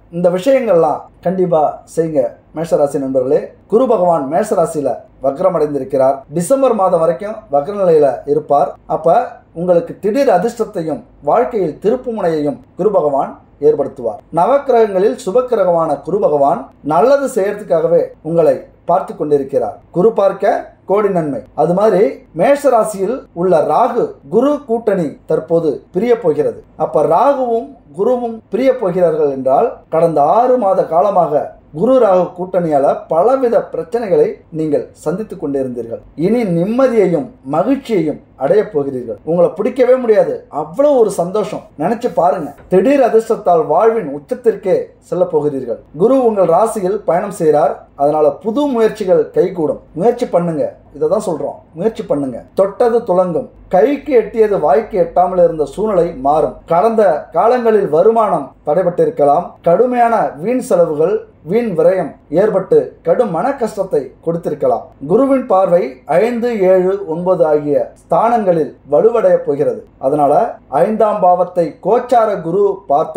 இந்த விஷயங்கள்லாம் கண்டிப்பா செய்யுங்க மேஷராசி நண்பர்களே குரு பகவான் மேஷராசியில வக்ரம் அடைந்திருக்கிறார் டிசம்பர் மாதம் வரைக்கும் வக்ர நிலையில இருப்பார் அப்ப உங்களுக்கு திடீர் அதிர்ஷ்டத்தையும் வாழ்க்கையில் திருப்புமுனையையும் குரு பகவான் ஏற்படுத்துவார் நவக்கிரகங்களில் சுபக்கிரகமான குரு பகவான் நல்லது செய்யறதுக்காகவே உங்களை பார்த்து கொண்டிருக்கிறார் குரு பார்க்க கோடி நன்மை அது மாதிரி மேஷ ராசியில் உள்ள ராகு குரு கூட்டணி தற்போது பிரிய போகிறது அப்ப ராகுவும் குருவும் பிரிய போகிறார்கள் என்றால் கடந்த ஆறு மாத காலமாக குரு ராகு கூட்டணியால பலவித பிரச்சனைகளை நீங்கள் சந்தித்துக் கொண்டிருந்தீர்கள் இனி நிம்மதியையும் மகிழ்ச்சியையும் அடைய போகிறீர்கள் உங்களை பிடிக்கவே முடியாது அவ்வளவு ஒரு சந்தோஷம் நினைச்சு பாருங்க திடீர் அதிர்ஷ்டத்தால் வாழ்வின் உச்சத்திற்கே செல்ல போகிறீர்கள் குரு உங்கள் ராசியில் பயணம் செய்கிறார் அதனால புது முயற்சிகள் கைகூடும் முயற்சி பண்ணுங்க இதை தான் சொல்றோம் முயற்சி பண்ணுங்க தொட்டது துலங்கும் கைக்கு எட்டியது வாய்க்கு எட்டாமல் இருந்த சூழ்நிலை மாறும் கடந்த காலங்களில் வருமானம் தடைபட்டிருக்கலாம் கடுமையான வீண் செலவுகள் வீண் விரயம் ஏற்பட்டு கடும் மன கஷ்டத்தை கொடுத்திருக்கலாம் குருவின் பார்வை ஐந்து ஏழு ஒன்பது ஆகிய ஸ்தானங்களில் வலுவடைய போகிறது அதனால ஐந்தாம் பாவத்தை கோச்சார குரு பார்த்தால்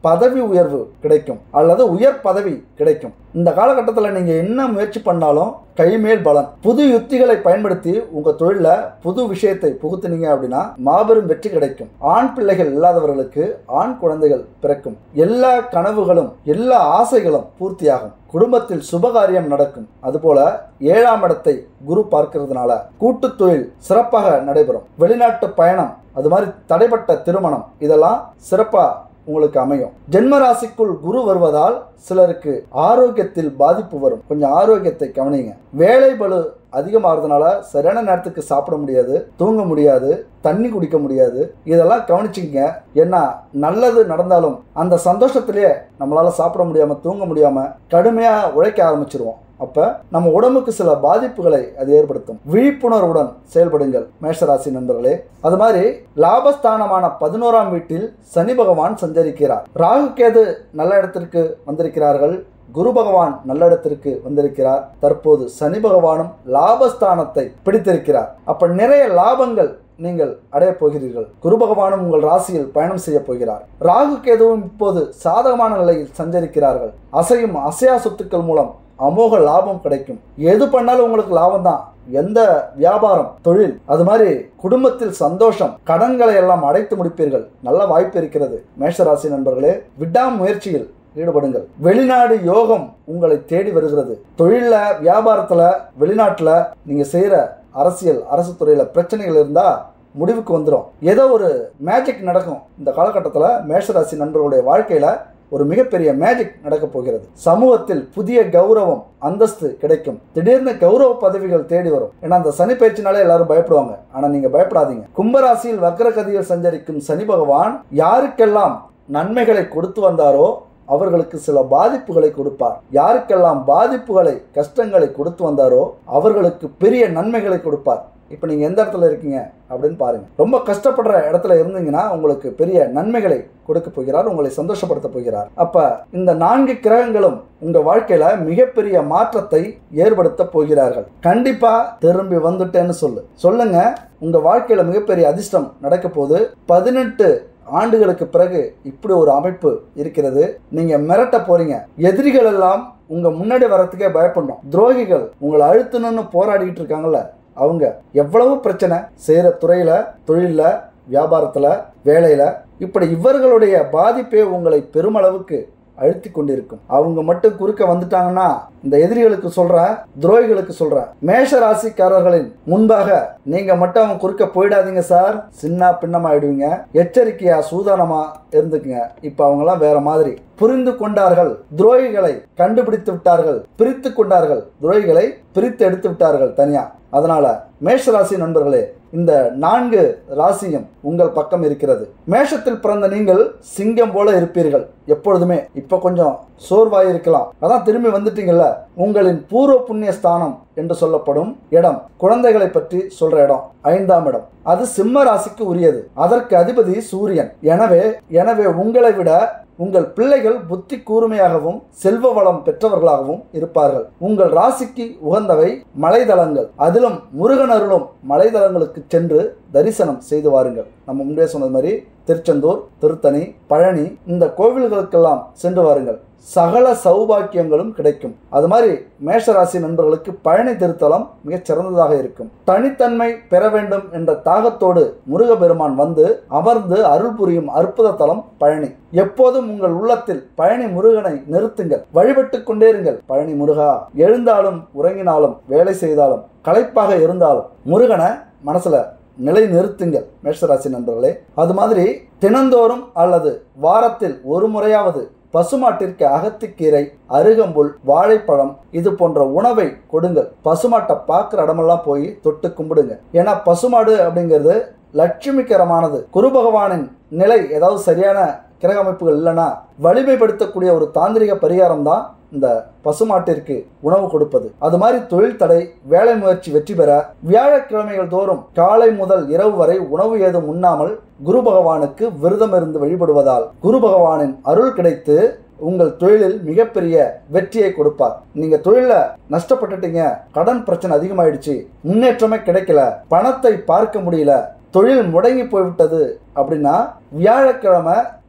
பதவி உயர்வு கிடைக்கும் அல்லது உயர் பதவி கிடைக்கும் இந்த காலகட்டத்தில் நீங்க என்ன முயற்சி பண்ணாலும் கைமேல் பலன் புது யுத்திகளை பயன்படுத்தி உங்க தொழில புது விஷயத்தை புகுத்துனீங்க அப்படின்னா மாபெரும் வெற்றி கிடைக்கும் ஆண் பிள்ளைகள் இல்லாதவர்களுக்கு ஆண் குழந்தைகள் பிறக்கும் எல்லா கனவுகளும் எல்லா ஆசைகளும் பூர்த்தியாகும் குடும்பத்தில் சுபகாரியம் நடக்கும் அதுபோல ஏழாம் இடத்தை குரு பார்க்கிறதுனால கூட்டு தொழில் சிறப்பாக நடைபெறும் வெளிநாட்டு பயணம் அது மாதிரி தடைப்பட்ட திருமணம் இதெல்லாம் சிறப்பா உங்களுக்கு அமையும் ஜென்ம ராசிக்குள் குரு வருவதால் சிலருக்கு ஆரோக்கியத்தில் பாதிப்பு வரும் கொஞ்சம் ஆரோக்கியத்தை கவனிங்க வேலை பளு அதிகமாகிறதுனால சரியான நேரத்துக்கு சாப்பிட முடியாது தூங்க முடியாது தண்ணி குடிக்க முடியாது இதெல்லாம் கவனிச்சுங்க ஏன்னா நல்லது நடந்தாலும் அந்த சந்தோஷத்திலேயே நம்மளால சாப்பிட முடியாம தூங்க முடியாம கடுமையா உழைக்க ஆரம்பிச்சிருவோம் அப்ப நம்ம உடம்புக்கு சில பாதிப்புகளை அது ஏற்படுத்தும் விழிப்புணர்வுடன் செயல்படுங்கள் மேஷராசி நண்பர்களே அது மாதிரி லாபஸ்தானமான பதினோராம் வீட்டில் சனி பகவான் சஞ்சரிக்கிறார் ராகு கேது நல்ல இடத்திற்கு வந்திருக்கிறார்கள் குரு பகவான் நல்ல இடத்திற்கு வந்திருக்கிறார் தற்போது சனி பகவானும் லாபஸ்தானத்தை பிடித்திருக்கிறார் அப்ப நிறைய லாபங்கள் நீங்கள் அடைய போகிறீர்கள் குரு பகவானும் உங்கள் ராசியில் பயணம் செய்ய போகிறார் ராகு கேதுவும் இப்போது சாதகமான நிலையில் சஞ்சரிக்கிறார்கள் அசையும் அசையா சொத்துக்கள் மூலம் அமோக லாபம் கிடைக்கும் எது பண்ணாலும் உங்களுக்கு லாபம் தான் எந்த வியாபாரம் தொழில் அது மாதிரி குடும்பத்தில் சந்தோஷம் கடன்களை எல்லாம் அடைத்து முடிப்பீர்கள் நல்ல வாய்ப்பு இருக்கிறது மேஷராசி நண்பர்களே விடாமுயற்சியில் ஈடுபடுங்கள் வெளிநாடு யோகம் உங்களை தேடி வருகிறது தொழில வியாபாரத்துல வெளிநாட்டுல நீங்க செய்யற அரசியல் அரசு துறையில பிரச்சனைகள் இருந்தா முடிவுக்கு வந்துடும் ஏதோ ஒரு மேஜிக் நடக்கும் இந்த காலகட்டத்தில் மேஷராசி நண்பர்களுடைய வாழ்க்கையில ஒரு மிகப்பெரிய மேஜிக் நடக்க போகிறது சமூகத்தில் புதிய கௌரவம் அந்தஸ்து கிடைக்கும் திடீர்னு கௌரவ பதவிகள் தேடி வரும் ஏன்னா அந்த சனி பயிற்சினாலே எல்லாரும் பயப்படுவாங்க ஆனா நீங்க பயப்படாதீங்க கும்பராசியில் வக்ரகதியில் சஞ்சரிக்கும் சனி பகவான் யாருக்கெல்லாம் நன்மைகளை கொடுத்து வந்தாரோ அவர்களுக்கு சில பாதிப்புகளை கொடுப்பார் யாருக்கெல்லாம் பாதிப்புகளை கஷ்டங்களை கொடுத்து வந்தாரோ அவர்களுக்கு பெரிய நன்மைகளை கொடுப்பார் இப்போ நீங்கள் எந்த இடத்துல இருக்கீங்க அப்படின்னு பாருங்க ரொம்ப கஷ்டப்படுற இடத்துல இருந்தீங்கன்னா உங்களுக்கு பெரிய நன்மைகளை கொடுக்க போகிறார் உங்களை சந்தோஷப்படுத்த போகிறார் அப்ப இந்த நான்கு கிரகங்களும் உங்க வாழ்க்கையில மிகப்பெரிய மாற்றத்தை ஏற்படுத்த போகிறார்கள் கண்டிப்பா திரும்பி வந்துட்டேன்னு சொல்லு சொல்லுங்க உங்க வாழ்க்கையில மிகப்பெரிய அதிர்ஷ்டம் நடக்க போது பதினெட்டு ஆண்டுகளுக்கு பிறகு இப்படி ஒரு அமைப்பு இருக்கிறது நீங்க மிரட்ட போறீங்க எதிரிகள் எல்லாம் உங்க முன்னாடி வரத்துக்கே பயப்படணும் துரோகிகள் உங்களை அழுத்தணும்னு போராடிட்டு இருக்காங்கல்ல அவங்க எவ்வளவு பிரச்சனை செய்யற துறையில தொழில வியாபாரத்துல வேலையில இப்படி இவர்களுடைய பாதிப்பே உங்களை பெருமளவுக்கு அழுத்தி கொண்டிருக்கும் அவங்க மட்டும் குறுக்க வந்துட்டாங்கன்னா இந்த எதிரிகளுக்கு சொல்றேன் துரோகிகளுக்கு சொல்றேன் மேஷ ராசிக்காரர்களின் முன்பாக நீங்க மட்டும் அவங்க குறுக்க போயிடாதீங்க சார் சின்ன பின்னமாயிடுவீங்க எச்சரிக்கையா சூதானமா இருந்துக்குங்க இப்ப அவங்க எல்லாம் வேற மாதிரி புரிந்து கொண்டார்கள் துரோகிகளை கண்டுபிடித்து விட்டார்கள் பிரித்து கொண்டார்கள் துரோகிகளை பிரித்து எடுத்து விட்டார்கள் தனியா அதனால மேஷ ராசி நண்பர்களே இந்த நான்கு ராசியும் உங்கள் பக்கம் இருக்கிறது மேஷத்தில் பிறந்த நீங்கள் சிங்கம் போல இருப்பீர்கள் எப்பொழுதுமே இப்ப கொஞ்சம் சோர்வாய் இருக்கலாம் அதான் திரும்பி வந்துட்டீங்கல்ல உங்களின் பூர்வ புண்ணிய ஸ்தானம் என்று சொல்லப்படும் இடம் குழந்தைகளை பற்றி சொல்ற இடம் ஐந்தாம் இடம் அது சிம்ம ராசிக்கு உரியது அதற்கு அதிபதி சூரியன் எனவே எனவே உங்களை விட உங்கள் பிள்ளைகள் புத்தி கூர்மையாகவும் செல்வ வளம் பெற்றவர்களாகவும் இருப்பார்கள் உங்கள் ராசிக்கு உகந்தவை மலைதளங்கள் அதிலும் முருகன் அருளும் மலைதளங்களுக்கு சென்று தரிசனம் செய்து வாருங்கள் நம்ம முன்பே சொன்னது மாதிரி திருச்செந்தூர் திருத்தணி பழனி இந்த கோவில்களுக்கெல்லாம் சென்று வாருங்கள் சகல சௌபாக்கியங்களும் கிடைக்கும் அது மாதிரி மேஷராசி நண்பர்களுக்கு பழனி திருத்தலம் மிகச் சிறந்ததாக இருக்கும் தனித்தன்மை பெற வேண்டும் என்ற தாகத்தோடு முருகபெருமான் வந்து அமர்ந்து அருள் புரியும் அற்புத தலம் பழனி எப்போதும் உங்கள் உள்ளத்தில் பழனி முருகனை நிறுத்துங்கள் வழிபட்டு கொண்டே இருங்கள் பழனி முருகா எழுந்தாலும் உறங்கினாலும் வேலை செய்தாலும் களைப்பாக இருந்தாலும் முருகனை மனசுல நிலை நிறுத்துங்கள் மேஷராசி நண்பர்களே அது மாதிரி தினந்தோறும் அல்லது வாரத்தில் ஒரு முறையாவது பசுமாட்டிற்கு அகத்திக்கீரை அருகம்புல் வாழைப்பழம் இது போன்ற உணவை கொடுங்கள் பசுமாட்டை பார்க்குற இடமெல்லாம் போய் தொட்டு கும்பிடுங்க ஏன்னா பசுமாடு அப்படிங்கிறது லட்சுமிகரமானது குரு பகவானின் நிலை ஏதாவது சரியான கிரக அமைப்புகள் இல்லைன்னா வலிமைப்படுத்தக்கூடிய ஒரு தாந்திரிக பரிகாரம் தான் இந்த பசுமாட்டிற்கு உணவு கொடுப்பது அது மாதிரி தொழில் தடை வேலை முயற்சி வெற்றி பெற வியாழக்கிழமைகள் தோறும் காலை முதல் இரவு வரை உணவு ஏதும் உண்ணாமல் குரு பகவானுக்கு விரதம் இருந்து வழிபடுவதால் குரு பகவானின் அருள் கிடைத்து உங்கள் தொழிலில் மிகப்பெரிய வெற்றியை கொடுப்பார் நீங்க தொழில நஷ்டப்பட்டுட்டீங்க கடன் பிரச்சனை அதிகமாயிடுச்சு முன்னேற்றமே கிடைக்கல பணத்தை பார்க்க முடியல தொழில் முடங்கி போய்விட்டது அப்படின்னா வியாழக்கிழமை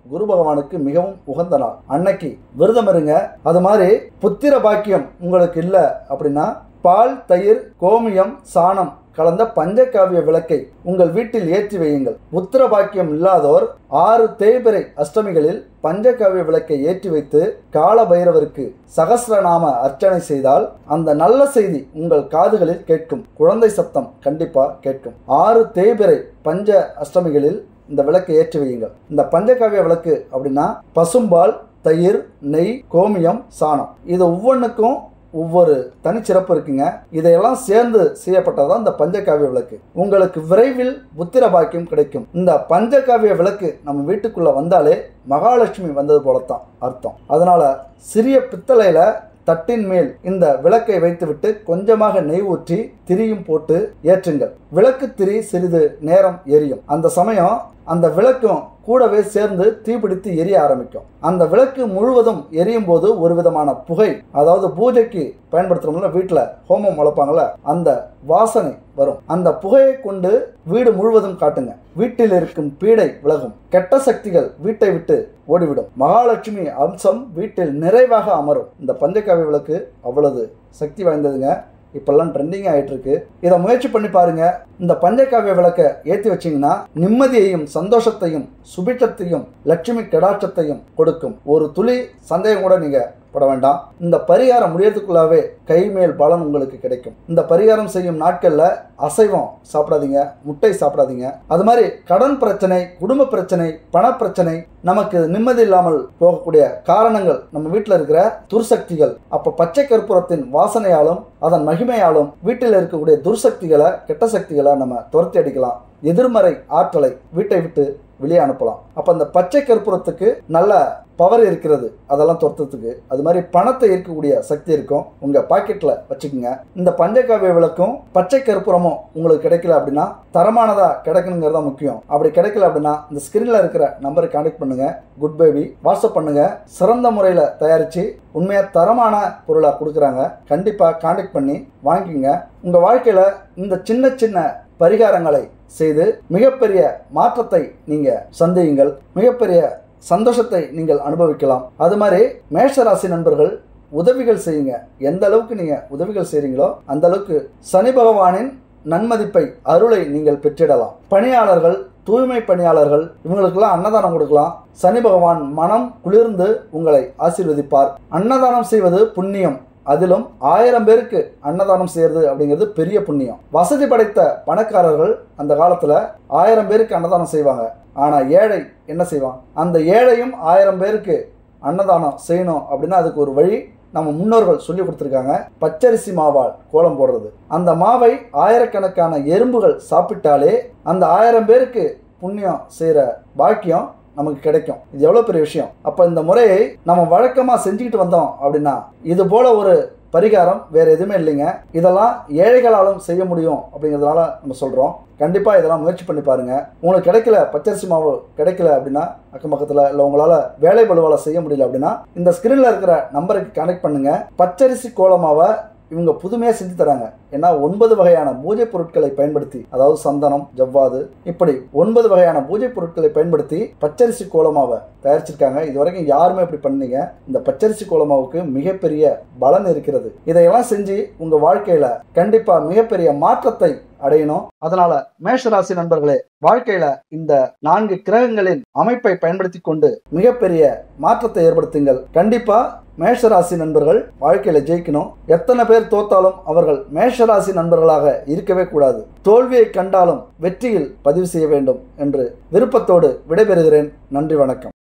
குரு பகவானுக்கு மிகவும் உகந்த நாள் அன்னைக்கு விரதம் இருங்க அது மாதிரி புத்திர பாக்கியம் உங்களுக்கு இல்லை அப்படின்னா பால் தயிர் கோமியம் சாணம் கலந்த பஞ்சகாவிய விளக்கை உங்கள் வீட்டில் ஏற்றி வையுங்கள் உத்திர பாக்கியம் இல்லாதோர் ஆறு தேய்பிறை அஷ்டமிகளில் பஞ்சகாவிய விளக்கை ஏற்றி வைத்து கால பைரவருக்கு சகசிரநாம அர்ச்சனை செய்தால் அந்த நல்ல செய்தி உங்கள் காதுகளில் கேட்கும் குழந்தை சத்தம் கண்டிப்பா கேட்கும் ஆறு தேய்பிறை பஞ்ச அஷ்டமிகளில் இந்த விளக்கை ஏற்றி வையுங்கள் இந்த பஞ்சகாவிய விளக்கு அப்படின்னா பசும்பால் தயிர் நெய் கோமியம் சாணம் இது ஒவ்வொன்றுக்கும் ஒவ்வொரு தனிச்சிறப்பு இருக்குங்க இதையெல்லாம் சேர்ந்து செய்யப்பட்டதான் இந்த பஞ்சகாவிய விளக்கு உங்களுக்கு விரைவில் புத்திர பாக்கியம் கிடைக்கும் இந்த பஞ்சகாவிய விளக்கு நம்ம வீட்டுக்குள்ள வந்தாலே மகாலட்சுமி வந்தது போலத்தான் அர்த்தம் அதனால சிறிய பித்தளையில தட்டின் மேல் இந்த விளக்கை வைத்துவிட்டு கொஞ்சமாக நெய் ஊற்றி திரியும் போட்டு ஏற்றுங்கள் விளக்கு திரி சிறிது நேரம் எரியும் அந்த சமயம் அந்த விளக்கும் கூடவே சேர்ந்து தீப்பிடித்து எரிய ஆரம்பிக்கும் அந்த விளக்கு முழுவதும் எரியும் போது ஒரு விதமான புகை அதாவது பூஜைக்கு பயன்படுத்துறோம்ல வீட்டில் ஹோமம் வளர்ப்பாங்கல்ல அந்த வாசனை வரும் அந்த புகையை கொண்டு வீடு முழுவதும் காட்டுங்க வீட்டில் இருக்கும் பீடை விலகும் கெட்ட சக்திகள் வீட்டை விட்டு ஓடிவிடும் மகாலட்சுமி அம்சம் வீட்டில் நிறைவாக அமரும் இந்த பஞ்சகாவிய விளக்கு அவ்வளவு சக்தி வாய்ந்ததுங்க இப்பெல்லாம் ட்ரெண்டிங் ஆயிட்டு இருக்கு இதை முயற்சி பண்ணி பாருங்க இந்த பஞ்சகாவிய விளக்க ஏற்றி வச்சீங்கன்னா நிம்மதியையும் சந்தோஷத்தையும் சுபிட்சத்தையும் லட்சுமி கடாட்சத்தையும் கொடுக்கும் ஒரு துளி சந்தேகம் கூட நீங்க பட வேண்டாம் இந்த பரிகாரம் முடியறதுக்குள்ளாவே கை மேல் பலன் உங்களுக்கு கிடைக்கும் இந்த பரிகாரம் செய்யும் நாட்கள்ல அசைவம் சாப்பிடாதீங்க முட்டை சாப்பிடாதீங்க அது மாதிரி கடன் பிரச்சனை குடும்ப பிரச்சனை பண பிரச்சனை நமக்கு நிம்மதி இல்லாமல் போகக்கூடிய காரணங்கள் நம்ம வீட்டில் இருக்கிற துர்சக்திகள் அப்ப பச்சை கற்பூரத்தின் வாசனையாலும் அதன் மகிமையாலும் வீட்டில் இருக்கக்கூடிய துர்சக்திகளை கெட்ட சக்திகளை நம்ம துரத்தி அடிக்கலாம் எதிர்மறை ஆற்றலை வீட்டை விட்டு வெளியே அனுப்பலாம் அப்ப அந்த பச்சை கற்பூரத்துக்கு நல்ல பவர் இருக்கிறது அதெல்லாம் துரத்துறதுக்கு அது மாதிரி பணத்தை ஈர்க்கக்கூடிய சக்தி இருக்கும் உங்க பாக்கெட்ல வச்சுக்கோங்க இந்த பஞ்சகாவிய விளக்கும் பச்சை கற்பூரமும் உங்களுக்கு கிடைக்கல அப்படின்னா தரமானதா கிடைக்கணுங்கிறது தான் முக்கியம் அப்படி கிடைக்கல அப்படின்னா இந்த ஸ்கிரீன்ல இருக்கிற நம்பரை கான்டாக்ட் பண்ணுங்க குட் பேபி வாட்ஸ்அப் பண்ணுங்க சிறந்த முறையில தயாரிச்சு உண்மையா தரமான பொருளா கொடுக்குறாங்க கண்டிப்பா கான்டாக்ட் பண்ணி வாங்கிக்கோங்க உங்க வாழ்க்கையில இந்த சின்ன சின்ன பரிகாரங்களை செய்து மிகப்பெரிய மாற்றத்தை நீங்க சந்தியுங்கள் மிகப்பெரிய சந்தோஷத்தை நீங்கள் அனுபவிக்கலாம் அது மாதிரி மேஷராசி நண்பர்கள் உதவிகள் செய்யுங்க எந்த அளவுக்கு நீங்க உதவிகள் செய்றீங்களோ அந்த அளவுக்கு சனி பகவானின் நன்மதிப்பை அருளை நீங்கள் பெற்றிடலாம் பணியாளர்கள் தூய்மை பணியாளர்கள் இவங்களுக்கெல்லாம் அன்னதானம் கொடுக்கலாம் சனி பகவான் மனம் குளிர்ந்து உங்களை ஆசீர்வதிப்பார் அன்னதானம் செய்வது புண்ணியம் அதிலும் ஆயிரம் பேருக்கு அன்னதானம் செய்யறது அப்படிங்கிறது பெரிய புண்ணியம் வசதி படைத்த பணக்காரர்கள் அந்த காலத்துல ஆயிரம் பேருக்கு அன்னதானம் செய்வாங்க ஆனா ஏழை என்ன செய்வான் அந்த ஏழையும் ஆயிரம் பேருக்கு அன்னதானம் செய்யணும் அப்படின்னா அதுக்கு ஒரு வழி நம்ம முன்னோர்கள் சொல்லி கொடுத்துருக்காங்க பச்சரிசி மாவால் கோலம் போடுறது அந்த மாவை ஆயிரக்கணக்கான எறும்புகள் சாப்பிட்டாலே அந்த ஆயிரம் பேருக்கு புண்ணியம் செய்யற பாக்கியம் நமக்கு கிடைக்கும் இது எவ்வளவு பெரிய விஷயம் அப்ப இந்த முறையை நம்ம வழக்கமா செஞ்சுக்கிட்டு வந்தோம் அப்படின்னா இது போல ஒரு பரிகாரம் வேற எதுவுமே இல்லைங்க இதெல்லாம் ஏழைகளாலும் செய்ய முடியும் அப்படிங்கிறதுனால நம்ம சொல்றோம் கண்டிப்பா இதெல்லாம் முயற்சி பண்ணி பாருங்க உங்களுக்கு கிடைக்கல பச்சரிசி மாவு கிடைக்கல அப்படின்னா அக்கம் பக்கத்துல இல்ல உங்களால வேலை பலுவால செய்ய முடியல அப்படின்னா இந்த ஸ்கிரீன்ல இருக்கிற நம்பருக்கு கனெக்ட் பண்ணுங்க பச்சரிசி கோலமாவை இவங்க புதுமையா செஞ்சு தராங்க ஏன்னா ஒன்பது வகையான பூஜை பொருட்களை பயன்படுத்தி அதாவது சந்தனம் ஜவ்வாது இப்படி ஒன்பது வகையான பூஜை பொருட்களை பயன்படுத்தி பச்சரிசி கோலமாவை தயாரிச்சிருக்காங்க இது வரைக்கும் யாருமே இப்படி பண்ணீங்க இந்த பச்சரிசி கோலமாவுக்கு மிகப்பெரிய பலன் இருக்கிறது இதையெல்லாம் செஞ்சு உங்க வாழ்க்கையில கண்டிப்பா மிகப்பெரிய மாற்றத்தை அடையணும் அதனால மேஷராசி நண்பர்களே வாழ்க்கையில இந்த நான்கு கிரகங்களின் அமைப்பை பயன்படுத்தி கொண்டு மிகப்பெரிய மாற்றத்தை ஏற்படுத்துங்கள் கண்டிப்பா மேஷராசி நண்பர்கள் வாழ்க்கையில ஜெயிக்கணும் எத்தனை பேர் தோத்தாலும் அவர்கள் மேஷராசி நண்பர்களாக இருக்கவே கூடாது தோல்வியை கண்டாலும் வெற்றியில் பதிவு செய்ய வேண்டும் என்று விருப்பத்தோடு விடைபெறுகிறேன் நன்றி வணக்கம்